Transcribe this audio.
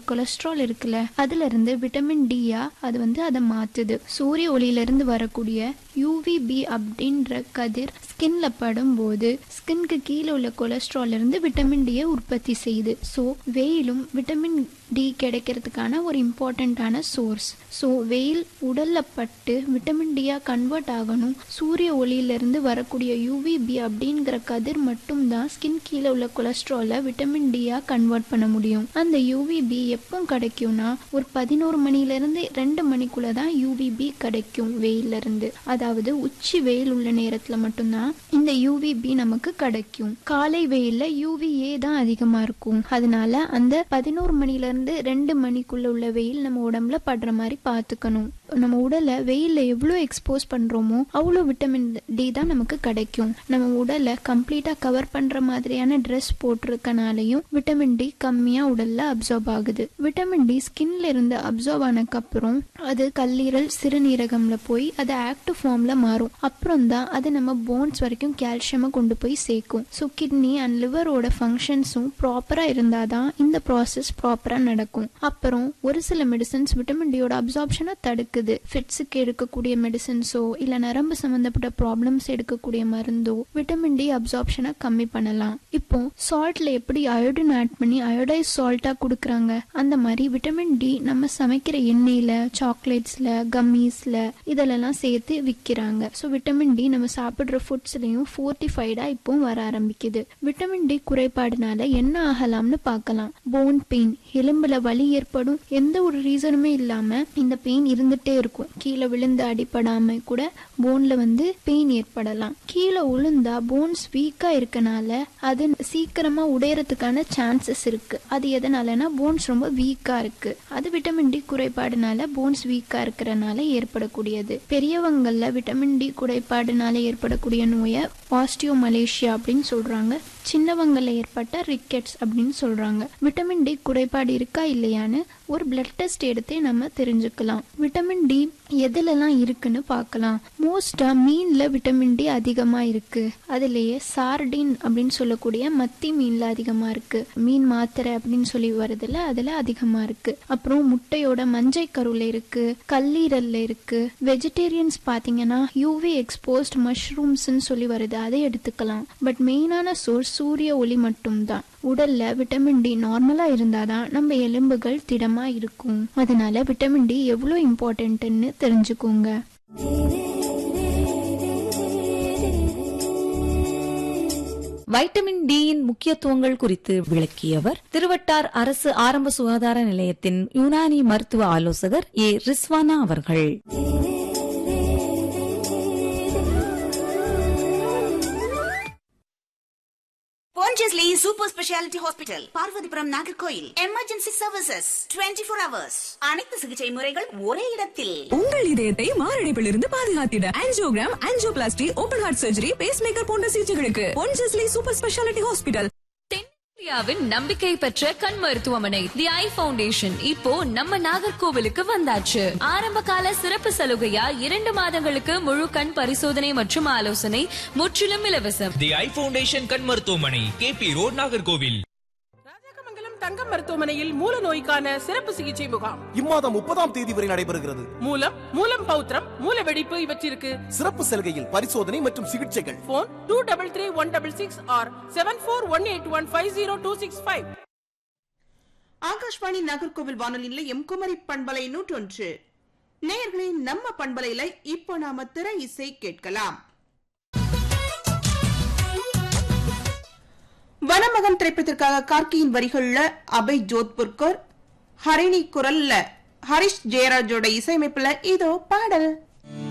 cholesterol இருக்குல்ல அதுல இருந்து விட்டமின் டியா அது வந்து அதை மாத்துது சூரிய ஒளியில இருந்து வரக்கூடிய யூவிபி அப்படின்ற கதிர் ஸ்கின்ல படும்போது ஸ்கின்க்கு கீழே உள்ள கொலஸ்ட்ரால் இருந்து விட்டமின் டியை உற்பத்தி செய்யுது ஸோ வெயிலும் விட்டமின் டி கிடைக்கிறதுக்கான ஒரு இம்பார்ட்டண்ட்டான சோர்ஸ் ஸோ வெயில் உடல்ல பட்டு விட்டமின் டியா கன்வெர்ட் ஆகணும் சூரிய ஒளியிலிருந்து வரக்கூடிய யூவிபி அப்படிங்கிற கதிர் மட்டும்தான் ஸ்கின் கீழே உள்ள கொலஸ்ட்ராலை விட்டமின் டியா கன்வெர்ட் பண்ண முடியும் அந்த யூவிபி எப்போ கிடைக்கும்னா ஒரு பதினோரு மணிலேருந்து ரெண்டு மணிக்குள்ள தான் யூவிபி கிடைக்கும் வெயில்ல இருந்து அதாவது உச்சி வெயில் உள்ள நேரத்தில் மட்டும்தான் இந்த யூவிபி நமக்கு கிடைக்கும் காலை வெயில்ல யூவிஏ தான் அதிகமாக இருக்கும் அதனால அந்த பதினோரு மணிலேருந்து ரெண்டு மணிக்குள்ள உள்ள வெயில் நம்ம உடம்புல படுற மாதிரி பார்த்துக்கணும் நம்ம உடலை வெயில்ல எவ்வளோ எக்ஸ்போஸ் பண்றோமோ அவ்வளோ விட்டமின் டி தான் நமக்கு கிடைக்கும் நம்ம உடலை கம்ப்ளீட்டா கவர் பண்ற மாதிரியான ட்ரெஸ் போட்டிருக்கனாலையும் விட்டமின் டி கம்மியா உடல்ல அப்சர்வ் ஆகுது விட்டமின் டி ஸ்கின்ல இருந்து அப்சர்வ் ஆனதுக்கு அப்புறம் அது கல்லீரல் சிறுநீரகம்ல போய் அது ஆக்டிவ் ஃபார்ம்ல மாறும் அப்புறம் தான் அது நம்ம போன்ஸ் வரைக்கும் கால்சியமை கொண்டு போய் சேர்க்கும் ஸோ கிட்னி அண்ட் லிவரோட ஃபங்க்ஷன்ஸும் ப்ராப்பரா இருந்தாதான் இந்த ப்ராசஸ் ப்ராப்பரா நடக்கும் அப்புறம் ஒரு சில மெடிசன்ஸ் விட்டமின் டியோட அப்சார்ப்ஷனை தடுக்குது ஃபிட்ஸுக்கு எடுக்கக்கூடிய மெடிசன்ஸோ இல்ல நரம்பு சம்பந்தப்பட்ட ப்ராப்ளம்ஸ் எடுக்கக்கூடிய மருந்தோ விட்டமின் டி அப்சார்ப்ஷனை கம்மி பண்ணலாம் இப்போ சால்ட்ல எப்படி அயோடின் ஆட் பண்ணி அயோடைஸ் சால்ட்டா கொடுக்குறாங்க அந்த மாதிரி விட்டமின் டி நம்ம சமைக்கிற எண்ணெயில சாக்லேட்ஸ்ல கம்மீஸ்ல இதெல்லாம் சேர்த்து விற்கிறாங்க ஸோ விட்டமின் டி நம்ம சாப்பிட்ற ஃபுட்ஸ்லயும் ஃபோர்ட்டிஃபைடா இப்போ வர ஆரம்பிக்குது விட்டமின் டி குறைபாடுனால என்ன ஆகலாம்னு பார்க்கலாம் போன் பெயின் எலும்புல வலி ஏற்படும் எந்த ஒரு ரீசனுமே இல்லாம இந்த பெயின் இருந்துட்டே இருக்கும் கீழே விழுந்து அடிபடாம கூட போன்ல வந்து பெயின் ஏற்படலாம் கீழே விழுந்தா போன்ஸ் வீக்கா இருக்கனால அது சீக்கிரமா உடையறதுக்கான சான்சஸ் இருக்கு அது எதனாலனா போன்ஸ் ரொம்ப வீக்கா இருக்கு அது விட்டமின் டி குறைபாடுனால போன்ஸ் வீக்கா இருக்கிறனால ஏற்படக்கூடியது பெரியவங்கள்ல விட்டமின் டி குறைபாடுனால ஏற்படக்கூடிய நோயை பாஸ்டியோ மலேசியா அப்படின்னு சொல்றாங்க சின்னவங்கள்ல ஏற்பட்ட ரிக்கெட்ஸ் அப்படின்னு சொல்றாங்க விட்டமின் டி குறைபாடு இருக்கா இல்லையான்னு ஒரு பிளட் டெஸ்ட் எடுத்தே நம்ம தெரிஞ்சுக்கலாம் விட்டமின் டி எதுலலாம் இருக்குன்னு பார்க்கலாம் மோஸ்டா மீன்ல விட்டமின் டி அதிகமா இருக்கு அதுலயே சார்டின் அப்படின்னு சொல்லக்கூடிய மத்தி மீன்ல அதிகமா இருக்கு மீன் மாத்திரை அப்படின்னு சொல்லி வருதுல அதுல அதிகமா இருக்கு அப்புறம் முட்டையோட மஞ்சை கருல இருக்கு கல்லீரல்ல இருக்கு வெஜிடேரியன்ஸ் பாத்தீங்கன்னா யூவி எக்ஸ்போஸ்ட் மஷ்ரூம்ஸ்ன்னு சொல்லி வருது அதை எடுத்துக்கலாம் பட் மெயினான சோர்ஸ் சூரிய ஒளி மட்டும்தான் உடல்ல விட்டமின் டி நார்மலா இருந்தாதான் நம்ம எலும்புகள் திடமா இருக்கும் அதனால விட்டமின் டி எவ்வளவு இம்பார்ட்டன்ட்னு தெரிஞ்சுக்கோங்க வைட்டமின் டியின் முக்கியத்துவங்கள் குறித்து விளக்கியவர் திருவட்டார் அரசு ஆரம்ப சுகாதார நிலையத்தின் யுனானி மருத்துவ ஆலோசகர் ஏ ரிஸ்வானா அவர்கள் Pondicherry super speciality hospital Parvathipuram Nagercoil emergency services 24 four hours அனைத்து சிகிச்சை முறைகள் ஒரே இடத்தில் உங்கள் இதயத்தை மாரடைப்பிலிருந்து பாதுகாத்திட angiogram angioplasty open heart surgery pacemaker போன்ற சிகிச்சைகளுக்கு பொன்ஜஸ்லி சூப்பர் ஸ்பெஷாலிட்டி ஹாஸ்பிட்டல் இந்தியாவின் நம்பிக்கை பெற்ற கண் மருத்துவமனை தி ஐ ஃபவுண்டேஷன் இப்போ நம்ம நாகர்கோவிலுக்கு வந்தாச்சு ஆரம்ப கால சிறப்பு சலுகையா இரண்டு மாதங்களுக்கு முழு கண் பரிசோதனை மற்றும் ஆலோசனை முற்றிலும் இலவசம் தி ஐ ஃபவுண்டேஷன் கண் மருத்துவமனை கேபி ரோட் நாகர்கோவில் ராஜாக்கமங்கலம் தங்க மருத்துவமனையில் மூல நோய்க்கான சிறப்பு சிகிச்சை முகாம் இம்மாதம் முப்பதாம் தேதி வரை நடைபெறுகிறது மூலம் மூலம் பௌத்திரம் மூல வெடிப்பு இவற்றிற்கு சிறப்பு சலுகையில் பரிசோதனை மற்றும் சிகிச்சைகள் phone two double three one double six or seven four one eight one five zero two six five Akashvani Nagercoil வானொலி நிலையம் குமரி பண்பலை நூற்றொன்று நேயர்களே நம்ம பண்பலையில இப்போ நாம திரை இசை கேட்கலாம் வனமகன் திரைப்படத்திற்காக கார்கியின் வரிகள்ல அபய் ஜோத்புர்கர் ஹரிணி குரல்ல ஹரிஷ் ஜெயராஜோட இசையமைப்புல இதோ பாடல்